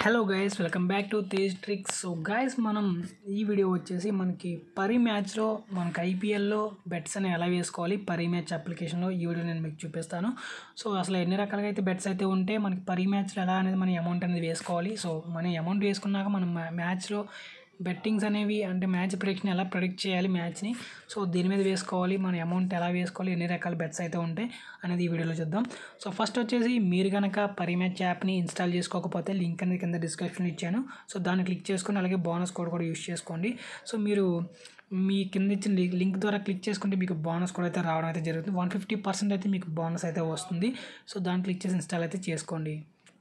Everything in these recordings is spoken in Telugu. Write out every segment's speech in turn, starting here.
hello guys welcome back to Tej tricks so guys మనం ఈ వీడియో వచ్చేసి మనకి పరి మ్యాచ్లో మనకి ఐపీఎల్లో బెట్స్ అని ఎలా వేసుకోవాలి పరి మ్యాచ్ అప్లికేషన్లో ఈ వీడియో నేను మీకు చూపిస్తాను సో అసలు ఎన్ని రకాలుగా అయితే బెట్స్ అయితే ఉంటే మనకి పరి మ్యాచ్లో ఎలా అనేది మన అమౌంట్ అనేది వేసుకోవాలి సో మన అమౌంట్ వేసుకున్నాక మనం మ్యా- మ్యాచ్లో బెట్టింగ్స్ అనేవి అంటే మ్యాచ్ ప్రిడిక్షన్ ఎలా ప్రిడిక్ట్ చేయాలి మ్యాచ్ని సో దీని మీద వేసుకోవాలి మన అమౌంట్ ఎలా వేసుకోవాలి ఎన్ని రకాల బెట్స్ అయితే ఉంటాయి అనేది ఈ వీడియోలో చూద్దాం సో ఫస్ట్ వచ్చేసి మీరు కనుక పరి మ్యాచ్ యాప్ని ఇన్స్టాల్ చేసుకోకపోతే లింక్ అనేది కింద డిస్క్రిప్షన్ ఇచ్చాను సో దాన్ని క్లిక్ చేసుకొని అలాగే బోనస్ కోడ్ కూడా యూస్ చేసుకోండి సో మీరు మీ కింద ఇచ్చిన లి- లింక్ ద్వారా క్లిక్ చేసుకుంటే మీకు బోనస్ కూడా అయితే రావడం అయితే జరుగుతుంది వన్ ఫిఫ్టీ పర్సెంట్ అయితే మీకు బోనస్ అయితే వస్తుంది సో దాన్ని క్లిక్ చేసి ఇన్స్టాల్ అయితే చేసుకోండి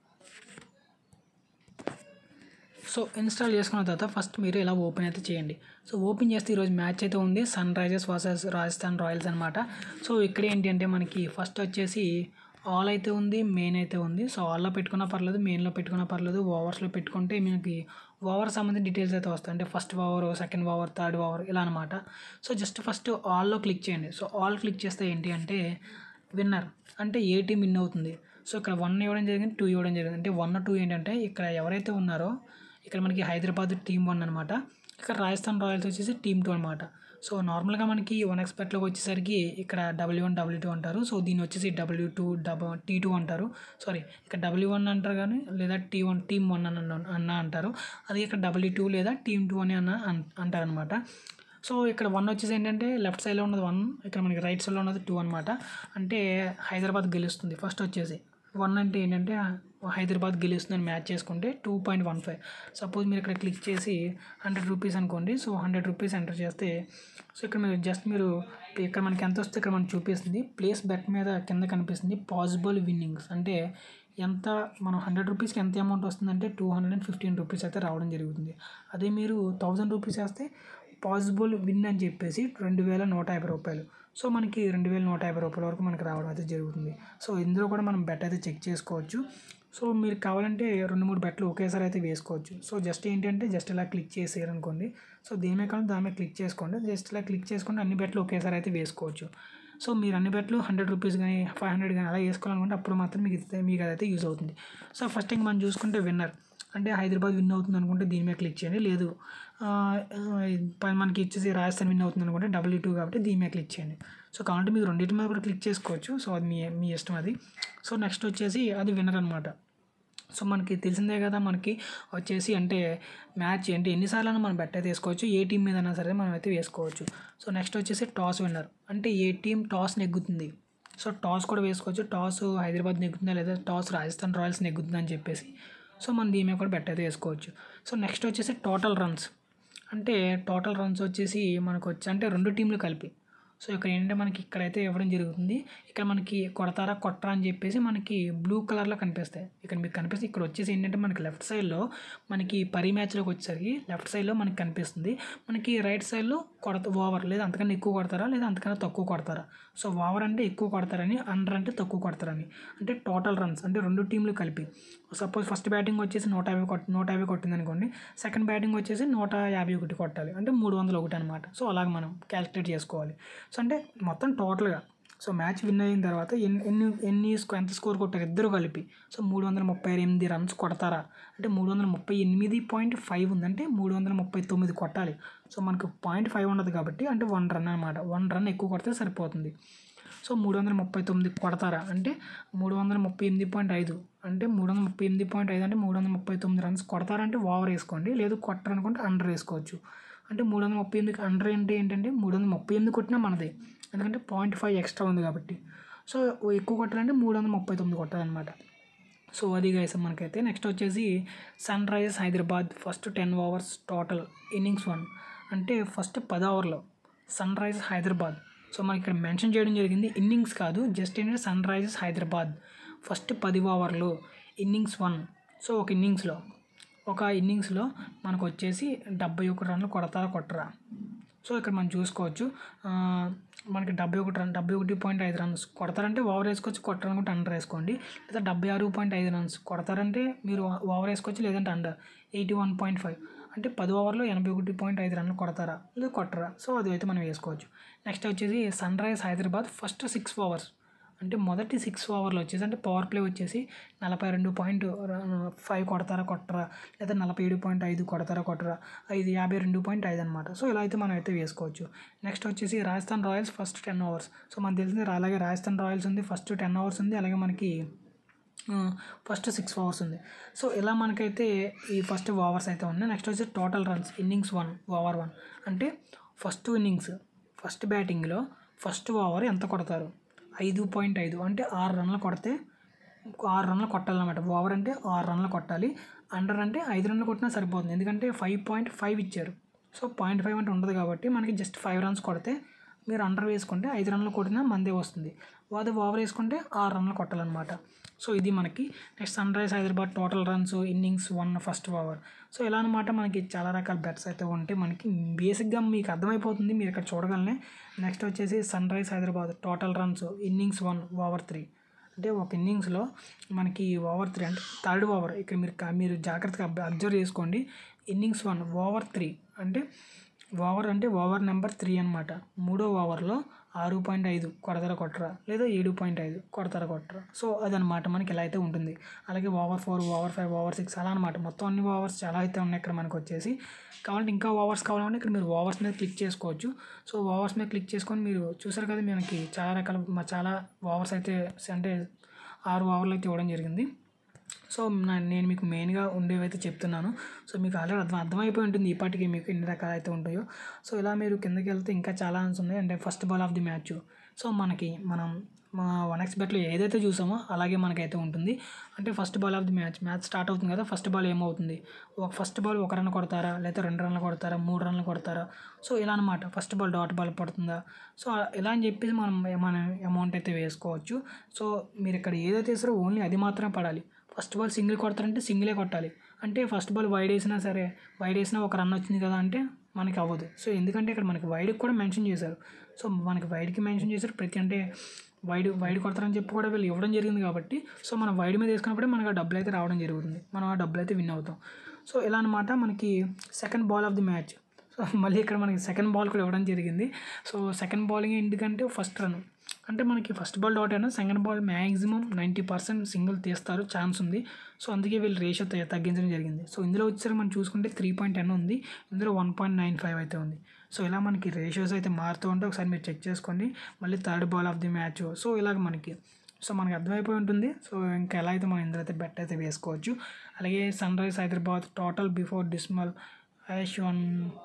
సో ఇన్స్టాల్ చేసుకున్న తర్వాత ఫస్ట్ మీరు ఇలా ఓపెన్ అయితే చేయండి సో ఓపెన్ చేస్తే ఈరోజు మ్యాచ్ అయితే ఉంది Sunrisers versus Rajasthan Royals అనమాట సో ఇక్కడ ఏంటి అంటే మనకి ఫస్ట్ వచ్చేసి ఆల్ అయితే ఉంది మెయిన్ అయితే ఉంది సో ఆల్లో పెట్టుకున్నా పర్లేదు మెయిన్లో పెట్టుకున్నా పర్లేదు ఓవర్స్లో పెట్టుకుంటే మనకి ఓవర్ సంబంధించిన డీటెయిల్స్ అయితే వస్తాయి అంటే first over second over third over ఇలా అనమాట సో జస్ట్ ఫస్ట్ ఆల్లో క్లిక్ చేయండి సో ఆల్ క్లిక్ చేస్తే ఏంటి అంటే విన్నర్ అంటే ఏ టీం విన్ అవుతుంది సో ఇక్కడ వన్ ఇవ్వడం జరిగింది టూ ఇవ్వడం జరిగింది అంటే వన్ టూ ఏంటంటే ఇక్కడ ఎవరైతే ఉన్నారో ఇక్కడ మనకి హైదరాబాద్ టీం వన్ అనమాట ఇక్కడ రాజస్థాన్ రాయల్స్ వచ్చేసి టీం టూ అనమాట సో నార్మల్గా మనకి వన్ ఎక్స్పెక్ట్లోకి వచ్చేసరికి ఇక్కడ డబ్ల్యూ వన్ డబ్ల్యూ టూ అంటారు సో దీన్ని వచ్చేసి డబ్ల్యూ టూ డబ టీ టూ అంటారు సారీ ఇక్కడ డబ్ల్యూ వన్ అంటారు కానీ లేదా టీ వన్ టీమ్ వన్ అన్న అన్న అంటారు అది ఇక్కడ డబ్ల్యూ టూ లేదా టీమ్ టూ అని అన్న అన్- అంటారనమాట సో ఇక్కడ వన్ వచ్చేసి ఏంటంటే లెఫ్ట్ సైడ్లో ఉన్నది వన్ ఇక్కడ మనకి రైట్ సైడ్లో ఉన్నది టూ అనమాట అంటే హైదరాబాద్ గెలుస్తుంది ఫస్ట్ వచ్చేసి వన్ అంటే ఏంటంటే హైదరాబాద్ గెలుస్తుందని మ్యాచ్ చేసుకుంటే two point one five suppose మీరు ఇక్కడ క్లిక్ చేసి హండ్రెడ్ రూపీస్ అనుకోండి సో హండ్రెడ్ రూపీస్ ఎంటర్ చేస్తే సో ఇక్కడ మీరు జస్ట్ మీరు ఇక్కడ మనకి ఎంత వస్తే ఇక్కడ మనకి చూపిస్తుంది ప్లేస్ బెట్ మీద కింద కనిపిస్తుంది పాసిబుల్ విన్నింగ్స్ అంటే ఎంత మనం హండ్రెడ్ రూపీస్కి ఎంత అమౌంట్ వస్తుందంటే two hundred and fifteen rupees అయితే రావడం జరుగుతుంది అదే మీరు థౌజండ్ రూపీస్ వేస్తే పాసిబుల్ విన్ అని చెప్పేసి రెండు వేల నూట యాభై రూపాయలు సో మనకి రెండు వేల నూట యాభై రూపాయల వరకు మనకి రావడం అయితే జరుగుతుంది సో ఇందులో కూడా మనం బెట్ అయితే చెక్ చేసుకోవచ్చు సో మీరు కావాలంటే రెండు మూడు బెట్లు ఒకేసారి అయితే వేసుకోవచ్చు సో జస్ట్ ఏంటంటే జస్ట్ ఇలా క్లిక్ చేసేయాలనుకోండి సో దేని మీద కావాలి దాని మీద క్లిక్ చేసుకోండి జస్ట్ ఇలా క్లిక్ చేసుకుంటే అన్ని బెట్లు ఒకేసారి అయితే వేసుకోవచ్చు సో మీరు అన్ని బెట్లు హండ్రెడ్ రూపీస్ కానీ ఫైవ్ హండ్రెడ్ కానీ అలా వేసుకోవాలనుకుంటే అప్పుడు మాత్రం మీకు ఇస్తే మీకు అదైతే యూజ్ అవుతుంది సో ఫస్ట్ ఇంక మనం చూసుకుంటే విన్నర్ అంటే హైదరాబాద్ విన్ అవుతుంది అనుకుంటే దీని మీద క్లిక్ చేయండి లేదు ఆ, ఆ, పై- మనకి ఇచ్చేసి రాజస్థాన్ విన్ అవుతుంది అనుకుంటే డబ్ల్యూ టూ కాబట్టి దీని మీద క్లిక్ చేయండి సో కావాలంటే మీరు రెండింటి మీద కూడా క్లిక్ చేసుకోవచ్చు సో అది మీ మీ ఇష్టం అది సో నెక్స్ట్ వచ్చేసి అది విన్నర్ అనమాట సో మనకి తెలిసిందే కదా మనకి వచ్చేసి అంటే మ్యాచ్ అంటే ఎన్నిసార్లు మనం బెట్ అయితే వేసుకోవచ్చు ఏ టీం మీద అయినా సరే మనం అయితే వేసుకోవచ్చు సో నెక్స్ట్ వచ్చేసి టాస్ విన్నర్ అంటే ఏ టీం టాస్ నెగ్గుతుంది సో టాస్ కూడా వేసుకోవచ్చు టాస్ హైదరాబాద్ నెగ్గుతుందా లేదా టాస్ రాజస్థాన్ రాయల్స్ నెగ్గుతుందా అని చెప్పేసి సో మనం దీని మీద కూడా బెట్ అయితే వేసుకోవచ్చు సో నెక్స్ట్ వచ్చేసి టోటల్ రన్స్ అంటే టోటల్ రన్స్ వచ్చేసి మనకు వచ్చి అంటే రెండు టీంలు కలిపి సో ఇక్కడ ఏంటంటే మనకి ఇక్కడైతే ఇవ్వడం జరుగుతుంది ఇక్కడ మనకి కొడతారా కొట్టరా అని చెప్పేసి మనకి బ్లూ కలర్లో కనిపిస్తాయి ఇక్కడ మీకు కనిపిస్తే ఇక్కడ వచ్చేసి ఏంటంటే మనకి లెఫ్ట్ సైడ్లో మనకి పరి మ్యాచ్లోకి వచ్చేసరికి లెఫ్ట్ సైడ్లో మనకి కనిపిస్తుంది మనకి రైట్ సైడ్లో కొడత ఓవర్ లేదా అంతకన్నా ఎక్కువ కొడతారా లేదా అంతకన్నా తక్కువ కొడతారా సో ఓవర్ అంటే ఎక్కువ కొడతారని అండర్ అంటే తక్కువ కొడతారని అంటే టోటల్ రన్స్ అంటే రెండు టీంలు కలిపి సపోజ్ ఫస్ట్ బ్యాటింగ్ వచ్చేసి నూట యాభై కొట్ నూట యాభై కొట్టింది అనుకోండి సెకండ్ బ్యాటింగ్ వచ్చేసి నూట యాభై ఒకటి కొట్టాలి అంటే మూడు వందల ఒకటి అనమాట సో అలాగ మనం క్యాలిక్యులేట్ చేసుకోవాలి సో అంటే మొత్తం టోటల్గా సో మ్యాచ్ విన్ అయిన తర్వాత ఎన్ని ఎన్ని ఎన్ని స్కో ఎంత స్కోర్ కొట్టారు ఇద్దరు కలిపి సో మూడు వందల ముప్పై ఎనిమిది రన్స్ కొడతారా అంటే మూడు వందల ముప్పై ఎనిమిది పాయింట్ ఫైవ్ ఉందంటే మూడు వందల ముప్పై తొమ్మిది కొట్టాలి సో మనకు పాయింట్ ఫైవ్ ఉండదు కాబట్టి అంటే వన్ రన్ అనమాట వన్ రన్ ఎక్కువ కొడితే సరిపోతుంది సో మూడు వందల ముప్పై తొమ్మిది కొడతారా అంటే మూడు వందల ముప్పై ఎనిమిది పాయింట్ ఐదు అంటే మూడు వందల ముప్పై ఎనిమిది పాయింట్ ఐదు అంటే మూడు వందల ముప్పై తొమ్మిది రన్స్ కొడతారంటే ఓవర్ వేసుకోండి లేదు కొట్టరనుకుంటే అండర్ వేసుకోవచ్చు అంటే మూడు వందల ముప్పై ఎనిమిదికి అండర్ ఏంటి ఏంటంటే మూడు వందల ముప్పై ఎనిమిది కొట్టినా మనదే ఎందుకంటే పాయింట్ ఫైవ్ ఎక్స్ట్రా ఉంది కాబట్టి సో ఎక్కువ కొట్టాలంటే మూడు వందల ముప్పై తొమ్మిది కొట్టాలన్నమాట సో అది గైస్ మనకైతే నెక్స్ట్ వచ్చేసి Sunrisers Hyderabad first ten overs total innings one అంటే ఫస్ట్ పది ఓవర్లో సన్ రైజర్స్ హైదరాబాద్ సో మనకి ఇక్కడ మెన్షన్ చేయడం జరిగింది ఇన్నింగ్స్ కాదు జస్ట్ ఏంటంటే సన్ రైజర్స్ హైదరాబాద్ ఫస్ట్ పది ఓవర్లు ఇన్నింగ్స్ వన్ సో ఒక ఇన్నింగ్స్లో ఒక ఇన్నింగ్స్లో మనకు వచ్చేసి డెబ్బై ఒకటి రన్లు కొడతారా కొట్టరా సో ఇక్కడ మనం చూసుకోవచ్చు ఆ, మనకి డెబ్బై ఒకటి రన్ డెబ్బై ఒకటి పాయింట్ ఐదు రన్స్ కొడతారంటే ఓవర్ వేసుకోవచ్చు కొట్టాలనుకుంటే అండర్ వేసుకోండి లేదా డెబ్బై ఆరు పాయింట్ ఐదు రన్స్ కొడతారంటే మీరు ఓవర్ వేసుకోవచ్చు లేదంటే under eighty one point five అంటే పది ఓవర్లో ఎనభై ఒకటి పాయింట్ ఐదు రన్లు కొడతారా లేదా కొట్టరా సో అది అయితే మనం వేసుకోవచ్చు నెక్స్ట్ వచ్చేసి sunrise Hyderabad first six overs అంటే మొదటి సిక్స్ ఓవర్లో వచ్చేసి అంటే పవర్ ప్లే వచ్చేసి నలభై రెండు పాయింట్ ఫైవ్ కొడతారా కొట్టరా లేదా నలభై ఏడు పాయింట్ ఐదు కొడతారా కొట్టరా ఐదు యాభై రెండు పాయింట్ ఐదు అనమాట సో ఇలా అయితే మనం అయితే వేసుకోవచ్చు నెక్స్ట్ వచ్చేసి Rajasthan Royals first ten overs so మనకు తెలిసింది అలాగే రాజస్థాన్ రాయల్స్ ఉంది ఫస్ట్ టెన్ అవర్స్ ఉంది అలాగే మనకి ఫస్ట్ సిక్స్ ఓవర్స్ ఉంది సో ఇలా మనకైతే ఈ ఫస్ట్ ఓవర్స్ అయితే ఉన్నాయి నెక్స్ట్ వచ్చి total runs innings one over one అంటే ఫస్ట్ ఇన్నింగ్స్ ఫస్ట్ బ్యాటింగ్లో ఫస్ట్ ఓవర్ ఎంత కొడతారు ఐదు పాయింట్ ఐదు అంటే ఆరు రన్లు కొడితే ఆరు రన్లు కొట్టాలన్నమాట ఓవర్ అంటే ఆరు రన్లు కొట్టాలి అండర్ అంటే ఐదు రన్లు కొట్టినా సరిపోతుంది ఎందుకంటే ఫైవ్ పాయింట్ ఫైవ్ ఇచ్చారు సో పాయింట్ ఫైవ్ అంటే ఉండదు కాబట్టి మనకి జస్ట్ ఫైవ్ రన్స్ కొడితే మీరు అండర్ వేసుకుంటే ఐదు రన్లు కొట్టినా మందే వస్తుంది అదే ఓవర్ వేసుకుంటే ఆరు రన్లు కొట్టాలన్నమాట సో ఇది మనకి next sunrise Hyderabad total runs innings one first over so ఇలా అనమాట మనకి చాలా రకాల బెట్స్ అయితే ఉంటాయి మనకి బేసిక్గా మీకు అర్థమైపోతుంది మీరు ఇక్కడ చూడగలనే నెక్స్ట్ వచ్చేసి sunrise Hyderabad total runs innings one over three అంటే ఒక ఇన్నింగ్స్లో మనకి ఓవర్ త్రీ అంటే థర్డ్ ఓవర్ ఇక్కడ మీరు కా- మీరు జాగ్రత్తగా అబ్- అబ్జర్వ్ చేసుకోండి ఇన్నింగ్స్ వన్ ఓవర్ త్రీ అంటే ఓవర్ అంటే ఓవర్ నెంబర్ త్రీ అనమాట మూడో ఓవర్లో ఆరు పాయింట్ ఐదు కొడతారా కొట్టరా లేదా ఏడు పాయింట్ ఐదు కొడతారా కొట్టరా సో అదనమాట మనకి ఇలా అయితే ఉంటుంది అలాగే over four over five over six అలా అనమాట మొత్తం అన్ని ఓవర్స్ చాలా అయితే ఉన్నాయి ఇక్కడ మనకు వచ్చేసి కావాలంటే ఇంకా ఓవర్స్ కావాలంటే ఇక్కడ మీరు ఓవర్స్ మీద క్లిక్ చేసుకోవచ్చు సో ఓవర్స్ మీద క్లిక్ చేసుకొని మీరు చూసారు కదా మనకి చాలా రకాల మ- చాలా ఓవర్స్ అయితే అంటే ఆరు ఓవర్లు అయితే ఇవ్వడం జరిగింది సో నా- నేను మీకు మెయిన్గా ఉండేవి అయితే చెప్తున్నాను సో మీకు ఆల్రెడీ అర్థం అర్థమైపోయి ఉంటుంది ఈ పాటికి మీకు ఎన్ని రకాలు అయితే ఉంటాయో సో ఇలా మీరు కిందకి వెళ్తే ఇంకా చాలా ఆన్సర్స్ ఉన్నాయి అంటే first ball of the match so మనకి మనం మా వన్ ఎక్స్ బెట్లో ఏదైతే చూసామో అలాగే మనకైతే ఉంటుంది అంటే first ball of the match match start అవుతుంది కదా ఫస్ట్ బాల్ ఏమవుతుంది ఒక ఫస్ట్ బాల్ ఒక రన్ కొడతారా లేదా రెండు రన్లు కొడతారా మూడు రన్లు కొడతారా సో ఇలా అనమాట ఫస్ట్ బాల్ డాట్ బాల్ పడుతుందా సో ఇలా అని చెప్పేసి మనం మన అమౌంట్ అయితే వేసుకోవచ్చు సో మీరు ఇక్కడ ఏదైతే వేసారో ఓన్లీ అది మాత్రమే పడాలి ఫస్ట్ బాల్ సింగిల్ కొడతారంటే సింగిలే కొట్టాలి అంటే ఫస్ట్ బాల్ వైడ్ వేసినా సరే వైడ్ వేసినా ఒక రన్ వచ్చింది కదా అంటే మనకి అవ్వదు సో ఎందుకంటే ఇక్కడ మనకి వైడ్కి కూడా మెన్షన్ చేశారు సో మనకి వైడ్కి మెన్షన్ చేశారు ప్రతి అంటే వైడ్ వైడ్ కొడతారని చెప్పి కూడా వీళ్ళు ఇవ్వడం జరిగింది కాబట్టి సో మనం వైడ్ మీద వేసుకున్నప్పుడే మనకు ఆ డబ్బులు అయితే రావడం జరుగుతుంది మనం ఆ డబ్బులు అయితే విన్ అవుతాం సో ఇలా అనమాట మనకి second ball of the match so మళ్ళీ ఇక్కడ మనకి సెకండ్ బాల్ కూడా ఇవ్వడం జరిగింది సో సెకండ్ బౌలింగ్ ఎందుకంటే ఫస్ట్ రన్ అంటే మనకి ఫస్ట్ బాల్ డాట్ అయినా second ball maximum ninety percent single తీస్తారు ఛాన్స్ ఉంది సో అందుకే వీళ్ళు రేషియో తగ్గించడం జరిగింది సో ఇందులో వచ్చేసరికి మనం చూసుకుంటే త్రీ పాయింట్ టెన్ ఉంది ఇందులో వన్ పాయింట్ నైన్ ఫైవ్ అయితే ఉంది సో ఇలా మనకి రేషియోస్ అయితే మారుతూ ఉంటే ఒకసారి మీరు చెక్ చేసుకోండి మళ్ళీ third ball of the match so ఇలాగ మనకి సో మనకి అర్థమైపోయి ఉంటుంది సో ఇంకా ఎలా అయితే మనం ఇందులో అయితే బెట్ అయితే వేసుకోవచ్చు అలాగే sunrise Hyderabad total before dismissal one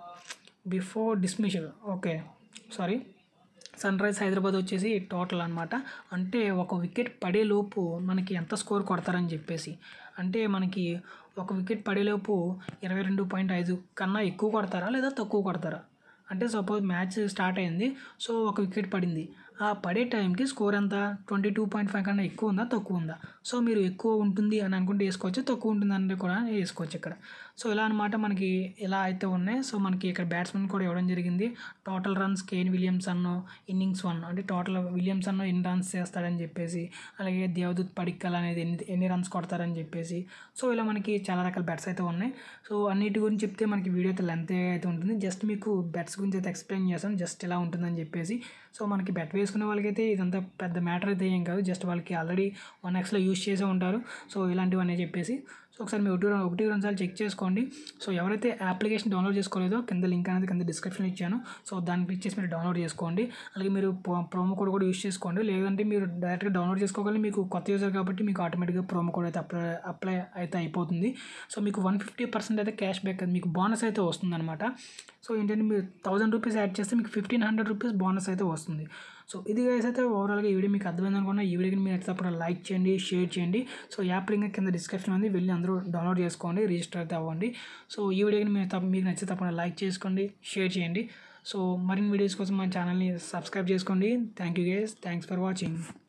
before dismissal okay sorry sunrise Hyderabad వచ్చేసి టోటల్ అనమాట అంటే ఒక వికెట్ పడేలోపు మనకి ఎంత స్కోర్ కొడతారని చెప్పేసి అంటే మనకి ఒక వికెట్ పడేలోపు ఇరవై రెండు పాయింట్ ఐదు కన్నా ఎక్కువ కొడతారా లేదా తక్కువ కొడతారా అంటే సపోజ్ మ్యాచ్ స్టార్ట్ అయింది సో ఒక వికెట్ పడింది ఆ పడే టైంకి స్కోర్ ఎంత ట్వంటీ టూ పాయింట్ ఫైవ్ కన్నా ఎక్కువ ఉందా తక్కువ ఉందా సో మీరు ఎక్కువ ఉంటుంది అని అనుకుంటే వేసుకోవచ్చు తక్కువ ఉంటుంది అంటే కూడా వేసుకోవచ్చు ఇక్కడ సో ఇలా అనమాట మనకి ఇలా అయితే ఉన్నాయి సో మనకి ఇక్కడ బ్యాట్స్మెన్ కూడా ఇవ్వడం జరిగింది total runs Kane Williamson innings one అంటే టోటల్ విలియమ్సన్ ఎన్ని రన్స్ చేస్తాడని చెప్పేసి అలాగే దేవదూత్ పడిక్కల్ అనేది ఎన్ని ఎన్ని రన్స్ కొడతారని చెప్పేసి సో ఇలా మనకి చాలా రకాల బెట్స్ అయితే ఉన్నాయి సో అన్నిటి గురించి చెప్తే మనకి వీడియో అయితే లెంత్ అయితే ఉంటుంది జస్ట్ మీకు బెట్స్ గురించి అయితే ఎక్స్ప్లెయిన్ చేస్తాను జస్ట్ ఇలా ఉంటుందని చెప్పేసి సో మనకి బెట్ వేసుకునే వాళ్ళకైతే ఇదంతా పెద్ద మ్యాటర్ అయితే ఏం కాదు జస్ట్ వాళ్ళకి ఆల్రెడీ వన్ ఎక్స్లో యూస్ చేసే ఉంటారు సో ఇలాంటివన్నీ చెప్పేసి సో ఒకసారి మీరు ఒకటి ఒకటి రెండు సార్లు చెక్ చేసుకోండి సో ఎవరైతే అప్లికేషన్ డౌన్లోడ్ చేసుకోలేదో కింద లింక్ అనేది కింద డిస్క్రిప్షన్ ఇచ్చాను సో దాన్ని క్లిక్ చేసి మీరు డౌన్లోడ్ చేసుకోండి అలాగే మీరు ప్రోమో కోడ్ కూడా యూస్ చేసుకోండి లేదంటే మీరు డైరెక్ట్గా డౌన్లోడ్ చేసుకోగలి మీకు కొత్త యూజర్ కాబట్టి మీకు ఆటోమేటిక్గా ప్రోమో కోడ్ అయితే అప్లై అప్లై అయితే అయిపోతుంది సో మీకు వన్ ఫిఫ్టీ పర్సెంట్ అయితే క్యాష్ బ్యాక్ మీకు బోనస్ అయితే వస్తుందన్నమాట సో ఏంటంటే మీరు థౌసండ్ రూపీస్ యాడ్ చేస్తే మీకు ఫిఫ్టీన్ హండ్రెడ్ రూపీస్ బోనస్ అయితే వస్తుంది సో ఇది గైస్ అయితే ఓవరాల్గా ఈ వీడియో మీకు అర్థమైంది అనుకున్నా ఈ వీడియోని మీరు అయితే తప్పకుండా లైక్ చేయండి షేర్ చేయండి సో యాప్ లింక్ కింద డిస్క్రిప్షన్ ఉంది వెళ్ళి అందరూ డౌన్లోడ్ చేసుకోండి రిజిస్టర్ అయితే అవ్వండి సో ఈ వీడియోని మీరు తప్ప మీకు నచ్చితే తప్పకుండా లైక్ చేసుకోండి షేర్ చేయండి సో మరిన్ని వీడియోస్ కోసం మన ఛానల్ని సబ్స్క్రైబ్ చేసుకోండి thank you guys thanks for watching